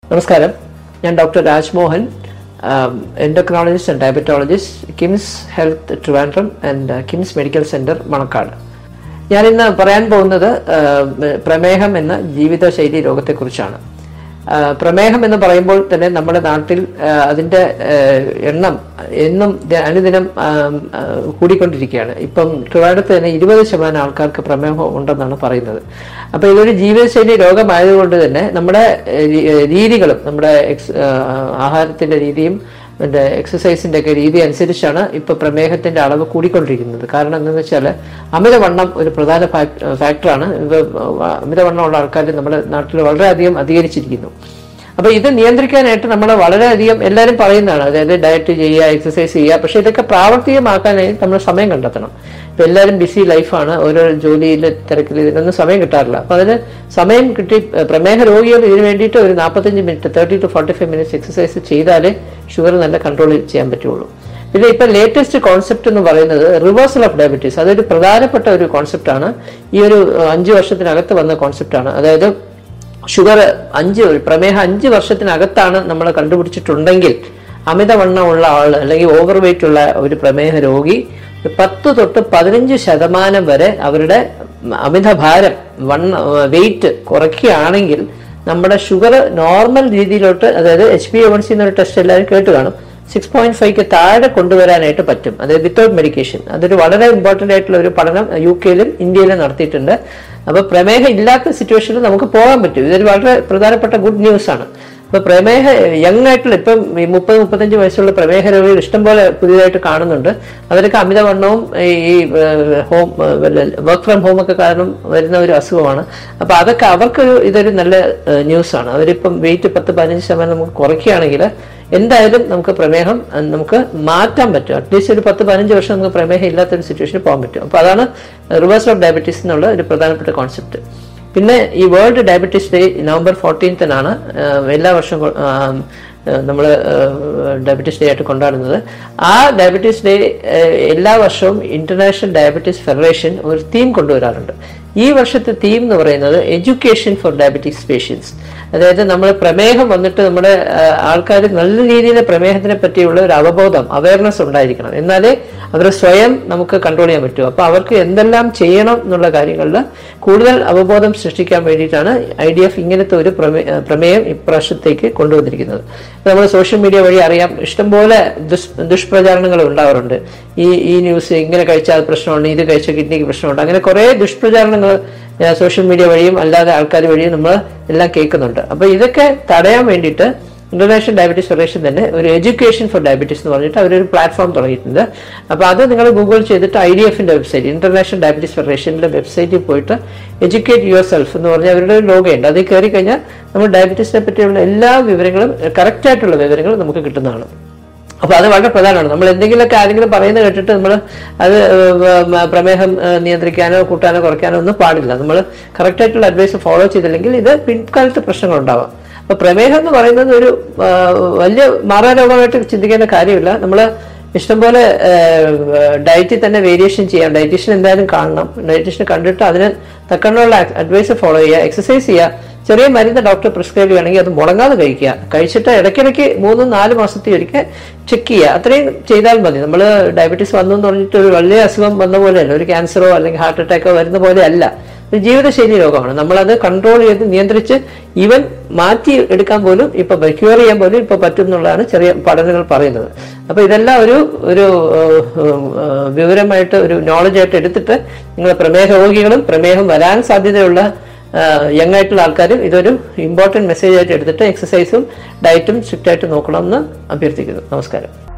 നമസ്കാരം ഞാൻ doctor Rajmohan endocrinologist and diabetologist KIMS health Trivandrum and KIMS medical centre Manacaud ഞാൻ ഇന്ന് പറയാൻ പോകുന്നത് ആ, പ്രമേഹം എന്ന ജീവിതശൈലി രോഗത്തെക്കുറിച്ചാണ് ആ, പ്രമേഹം എന്ന് പറയുമ്പോൾ തന്നെ നമ്മുടെ നാട്ടിൽ ആ, അതിന്റെ ആ, എണ്ണം എന്നും ദ- അനുദിനം ആ, ആ, കൂടിക്കൊണ്ടിരിക്കുകയാണ് ഇപ്പം ട്രിവാൻഡ്രത്ത് തന്നെ ഇരുപത് ശതമാനം ആൾക്കാർക്ക് പ്രമേഹം ഉണ്ടെന്നാണ് പറയുന്നത് അപ്പൊ ഇതൊരു ജീവിതശൈലി രോഗമായതുകൊണ്ട് തന്നെ നമ്മുടെ ഏഹ്, രീ- ഏഹ്, രീതികളും നമ്മുടെ എക്സ് ആഹ്, ആഹാരത്തിന്റെ രീതിയും മറ്റേ എക്സസൈസിന്റെ ഒക്കെ രീതി അനുസരിച്ചാണ് ഇപ്പൊ പ്രമേഹത്തിന്റെ അളവ് കൂടിക്കൊണ്ടിരിക്കുന്നത് കാരണം എന്താണെന്ന് വെച്ചാൽ അമിതവണ്ണം ഒരു പ്രധാന ഫാക്- ഫാക്ടറാണ് ഇത് അമിതവണ്ണമുള്ള ആൾക്കാർ നമ്മുടെ നാട്ടിൽ വളരെയധികം അധികരിച്ചിരിക്കുന്നു അപ്പൊ ഇത് നിയന്ത്രിക്കാനായിട്ട് നമ്മൾ വളരെയധികം എല്ലാവരും പറയുന്നതാണ് അതായത് ഡയറ്റ് ചെയ്യുക എക്സസൈസ് ചെയ്യുക പക്ഷെ ഇതൊക്കെ പ്രാവർത്തികമാക്കാനായി നമ്മൾ സമയം കണ്ടെത്തണം ഇപ്പൊ എല്ലാവരും ബിസി ലൈഫാണ് ഓരോ ജോലിയിൽ തിരക്കിൽ ഇതിനൊന്നും സമയം കിട്ടാറില്ല അപ്പൊ അതിന് സമയം കിട്ടി ഏഹ് പ്രമേഹ രോഗികൾ ഇതിന് വേണ്ടിയിട്ട് ഒരു നാൽപ്പത്തഞ്ച് minute thirty two forty five minutes exercise ചെയ്താലേ ഷുഗർ നല്ല കൺട്രോൾ ചെയ്യാൻ പറ്റുള്ളൂ പിന്നെ ഇപ്പൊ ലേറ്റസ്റ്റ് കോൺസെപ്റ്റ് എന്ന് പറയുന്നത് റിവേഴ്സൽ ഓഫ് ഡയബറ്റീസ് അതൊരു പ്രധാനപ്പെട്ട ഒരു കോൺസെപ്റ്റാണ് ഈ ഒരു ഏഹ്, അഞ്ച് വർഷത്തിനകത്ത് വന്ന കോൺസെപ്റ്റാണ് അതായത് ഷുഗർ അഞ്ച് പ്രമേഹം അഞ്ച് വർഷത്തിനകത്താണ് നമ്മൾ കണ്ടുപിടിച്ചിട്ടുണ്ടെങ്കിൽ അമിതവണ്ണമുള്ള ആൾ അല്ലെങ്കിൽ ഓവർ വെയിറ്റ് ഉള്ള ഒരു പ്രമേഹ രോഗി പത്ത് തൊട്ട് പതിനഞ്ച് ശതമാനം വരെ അവരുടെ അമിതഭാരം വണ്ണ വെയിറ്റ് കുറയ്ക്കുകയാണെങ്കിൽ നമ്മുടെ ഷുഗർ നോർമൽ രീതിയിലോട്ട് അതായത് എച്ച് ബി എവൺ സി എന്നൊരു ടെസ്റ്റ് എല്ലാവരും കേട്ട് കാണും സിക്സ് പോയിന്റ് ഫൈവ്ക്ക് താഴെ കൊണ്ടുവരാനായിട്ട് പറ്റും അതായത് വിത്തൗട്ട് മെഡിക്കേഷൻ അതൊരു വളരെ ഇമ്പോർട്ടന്റ് ആയിട്ടുള്ള ഒരു പഠനം യു കെയിലും ഇന്ത്യയിലും നടത്തിയിട്ടുണ്ട് അപ്പൊ പ്രമേഹം ഇല്ലാത്ത സിറ്റുവേഷനിൽ നമുക്ക് പോകാൻ പറ്റും ഇതൊരു വളരെ പ്രധാനപ്പെട്ട ഗുഡ് ന്യൂസ് ആണ് അപ്പൊ പ്രമേഹ യങ് ആയിട്ടുള്ള ഇപ്പം ഈ മുപ്പത് മുപ്പത്തഞ്ച് വയസ്സുള്ള പ്രമേഹ രോഗികൾ ഇഷ്ടംപോലെ പുതിയതായിട്ട് കാണുന്നണ്ട് അവരൊക്കെ അമിതവണ്ണവും ഈ ഈ, ഏഹ്, ഹോം വർക്ക് ഫ്രം ഹോം ഒക്കെ കാരണം വരുന്ന ഒരു അസുഖമാണ് അപ്പൊ അതൊക്കെ അവർക്കൊരു ഇതൊരു നല്ല ന്യൂസ് ആണ് അവരിപ്പം വെയിറ്റ് പത്ത് പതിനഞ്ച് ശതമാനം നമുക്ക് കുറയ്ക്കുകയാണെങ്കിൽ എന്തായാലും നമുക്ക് പ്രമേഹം അഹ് നമുക്ക് മാറ്റാൻ പറ്റും അറ്റ്ലീസ്റ്റ് ഒരു പത്ത് പതിനഞ്ച് വർഷം നമുക്ക് പ്രമേഹം ഇല്ലാത്തൊരു സിറ്റുവേഷനിൽ പോകാൻ പറ്റും അപ്പോൾ അതാണ് റിവേഴ്സൽ ഓഫ് ഡയബറ്റീസ് എന്നുള്ള ഒരു പ്രധാനപ്പെട്ട കോൺസെപ്റ്റ് പിന്നെ ഈ വേൾഡ് ഡയബറ്റീസ് ഡേ നവംബർ ഫോർട്ടീൻത്തിനാണ് എല്ലാ വർഷവും നമ്മൾ ഡയബറ്റീസ് ഡേ ആയിട്ട് കൊണ്ടാടുന്നത് ആ ഡയബറ്റീസ് ഡേ എല്ലാ വർഷവും ഇന്റർനാഷണൽ ഡയബറ്റീസ് ഫെഡറേഷൻ ഒരു തീം കൊണ്ടുവരാറുണ്ട് ഈ വർഷത്തെ തീം എന്ന് പറയുന്നത് എഡ്യൂക്കേഷൻ ഫോർ ഡയബറ്റിക്സ് പേഷ്യൻസ് അതായത് നമ്മൾ പ്രമേഹം വന്നിട്ട് നമ്മുടെ ആൾക്കാർ നല്ല രീതിയിൽ പ്രമേഹത്തിനെ പറ്റിയുള്ള ഒരു അവബോധം അവയർനെസ് ഉണ്ടായിരിക്കണം എന്നാലേ അവർ സ്വയം നമുക്ക് കൺട്രോൾ ചെയ്യാൻ പറ്റൂ അപ്പൊ അവർക്ക് എന്തെല്ലാം ചെയ്യണം എന്നുള്ള കാര്യങ്ങളിൽ കൂടുതൽ അവബോധം സൃഷ്ടിക്കാൻ വേണ്ടിയിട്ടാണ് ഐ ഡി എഫ് ഇങ്ങനത്തെ ഒരു പ്രമേ- ഏഹ് പ്രമേയം ഇപ്രാവശ്യത്തേക്ക് കൊണ്ടുവന്നിരിക്കുന്നത് നമ്മൾ സോഷ്യൽ മീഡിയ വഴി അറിയാം ഇഷ്ടംപോലെ ദുഷ് ദുഷ്പ്രചാരണങ്ങൾ ഉണ്ടാവാറുണ്ട് ഈ ഈ ന്യൂസ് ഇങ്ങനെ കഴിച്ചാൽ പ്രശ്നമുണ്ട് ഇത് കഴിച്ചാൽ കിഡ്നിക്ക് പ്രശ്നമുണ്ട് അങ്ങനെ കുറേ ദുഷ്പ്രചാരണങ്ങൾ സോഷ്യൽ മീഡിയ വഴിയും അല്ലാതെ ആൾക്കാർ വഴിയും നമ്മൾ എല്ലാം കേൾക്കുന്നുണ്ട് അപ്പൊ ഇതൊക്കെ തടയാൻ വേണ്ടിയിട്ട് ഇന്റർനാഷണൽ ഡയബറ്റീസ് ഫെഡറേഷൻ തന്നെ ഒരു എഡ്യൂക്കേഷൻ ഫോർ ഡയബറ്റീസ് എന്ന് പറഞ്ഞിട്ട് അവരൊരു പ്ലാറ്റ്ഫോം തുടങ്ങിയിട്ടുണ്ട് അപ്പോൾ അത് നിങ്ങൾ ഗൂഗിൾ ചെയ്തിട്ട് ഐ ഡി എഫിന്റെ വെബ്സൈറ്റ് ഇന്റർനാഷണൽ ഡയബറ്റീസ് ഫെഡറേഷന്റെ വെബ്സൈറ്റിൽ പോയിട്ട് എഡ്യൂക്കേറ്റ് യുവർ സെൽഫ് എന്ന് പറഞ്ഞ അവരുടെ ഒരു ലോഗയുണ്ട് അതിൽ കയറി കഴിഞ്ഞാൽ നമ്മൾ ഡയബറ്റീസിനെ പറ്റിയുള്ള എല്ലാ വിവരങ്ങളും കറക്റ്റ് ആയിട്ടുള്ള വിവരങ്ങൾ നമുക്ക് കിട്ടുന്നതാണ് അപ്പൊ അത് വളരെ പ്രധാനമാണ് നമ്മൾ എന്തെങ്കിലുമൊക്കെ ആരെങ്കിലും പറയുന്നത് കേട്ടിട്ട് നമ്മൾ അത് ഏഹ്, പ്രമേഹം ഏഹ്, നിയന്ത്രിക്കാനോ കൂട്ടാനോ കുറയ്ക്കാനോ ഒന്നും പാടില്ല നമ്മൾ കറക്റ്റ് ആയിട്ടുള്ള അഡ്വൈസ് ഫോളോ ചെയ്തില്ലെങ്കിൽ ഇത് പിൻകാലത്ത് പ്രശ്നങ്ങൾ ഉണ്ടാവാം അപ്പൊ പ്രമേഹം എന്ന് പറയുന്നത് ഒരു ആ, വലിയ മാറാരോഗമായിട്ട് ചിന്തിക്കേണ്ട കാര്യമില്ല നമ്മൾ ഇഷ്ടംപോലെ ഡയറ്റിൽ തന്നെ വേരിയേഷൻ ചെയ്യാം ഡയറ്റീഷ്യൻ എന്തായാലും കാണണം ഡയറ്റീഷ്യനെ കണ്ടിട്ട് അതിന് തക്കണ്ണുള്ള അഡ്വൈസ് ഫോളോ ചെയ്യുക എക്സസൈസ് ചെയ്യുക ചെറിയ മരുന്ന് ഡോക്ടർ പ്രിസ്ക്രൈബ് ചെയ്യുകയാണെങ്കിൽ അത് മുടങ്ങാതെ കഴിക്കുക കഴിച്ചിട്ട് ഇടയ്ക്കിടയ്ക്ക് മൂന്നും നാല് മാസത്തിൽ ഒരിക്കൽ ചെക്ക് ചെയ്യുക അത്രയും ചെയ്താൽ മതി നമ്മൾ ഡയബറ്റീസ് വന്നു എന്ന് പറഞ്ഞിട്ട് ഒരു വലിയ അസുഖം വന്ന പോലെയല്ല ഒരു ക്യാൻസറോ അല്ലെങ്കിൽ ഹാർട്ട് അറ്റാക്കോ വരുന്ന പോലെ അല്ല ഒരു ജീവിതശൈലി രോഗമാണ് നമ്മളത് കൺട്രോൾ ചെയ്ത് നിയന്ത്രിച്ച് ഈവൻ മാറ്റി എടുക്കാൻ പോലും ഇപ്പൊ ക്യൂർ ചെയ്യാൻ പോലും ഇപ്പൊ പറ്റും എന്നുള്ളതാണ് ചെറിയ പഠനങ്ങൾ പറയുന്നത് അപ്പൊ ഇതെല്ലാം ഒരു ഒരു ഏഹ്, ഏഹ്, വിവരമായിട്ട് ഒരു നോളജായിട്ട് എടുത്തിട്ട് നിങ്ങൾ പ്രമേഹ രോഗികളും പ്രമേഹം വരാൻ സാധ്യതയുള്ള യങ് ആയിട്ടുള്ള ആൾക്കാരും ഇതൊരു ഇമ്പോർട്ടൻറ്റ് മെസ്സേജ് ആയിട്ട് എടുത്തിട്ട് എക്സസൈസും ഡയറ്റും സ്ട്രിക്റ്റ് ആയിട്ട് നോക്കണമെന്ന് അഭ്യർത്ഥിക്കുന്നു നമസ്കാരം